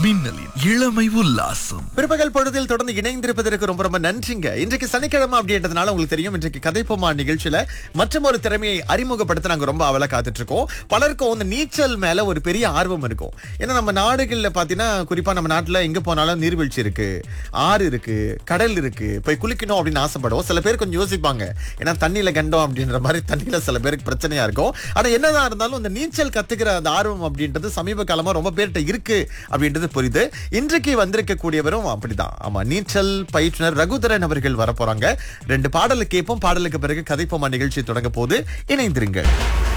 மின்னலின் இளமை உல்லாசம் பிற்பகல் பொழுதில் தொடர்ந்து இணைந்திருப்பதற்கு ரொம்ப ரொம்ப நன்றிங்க இன்றைக்கு சனிக்கிழமை அப்படின்றதுனால உங்களுக்கு தெரியும் இன்றைக்கு கதைப்போமா நிகழ்ச்சியில மற்றும் ஒரு திறமையை அறிமுகப்படுத்த நாங்க ரொம்ப அவல காத்துட்டு இருக்கோம் பலருக்கும் இந்த நீச்சல் மேல ஒரு பெரிய ஆர்வம் இருக்கும் ஏன்னா நம்ம நாடுகள்ல பாத்தீங்கன்னா குறிப்பா நம்ம நாட்டுல எங்க போனாலும் நீர்வீழ்ச்சி இருக்கு ஆறு இருக்கு கடல் இருக்கு போய் குளிக்கணும் அப்படின்னு ஆசைப்படுவோம் சில பேர் கொஞ்சம் யோசிப்பாங்க ஏன்னா தண்ணியில கண்டோம் அப்படின்ற மாதிரி தண்ணியில சில பேருக்கு பிரச்சனையா இருக்கும் ஆனா என்னதான் இருந்தாலும் இந்த நீச்சல் கத்துக்கிற அந்த ஆர்வம் அப்படின்றது சமீப காலமா ரொம்ப பேர்கிட்ட இருக்கு அப்படின்றது புரியுது இன்றைக்கு வந்திருக்கக்கூடியவரும் அப்படிதான் ஆமா நீச்சல் பயிற்றுனர் ரகுதரன் அவர்கள் வர போறாங்க ரெண்டு பாடலுக்கு கேட்போம் பாடலுக்கு பிறகு கதைப்போமா நிகழ்ச்சி தொடங்க போது இணைந்திருங்கள்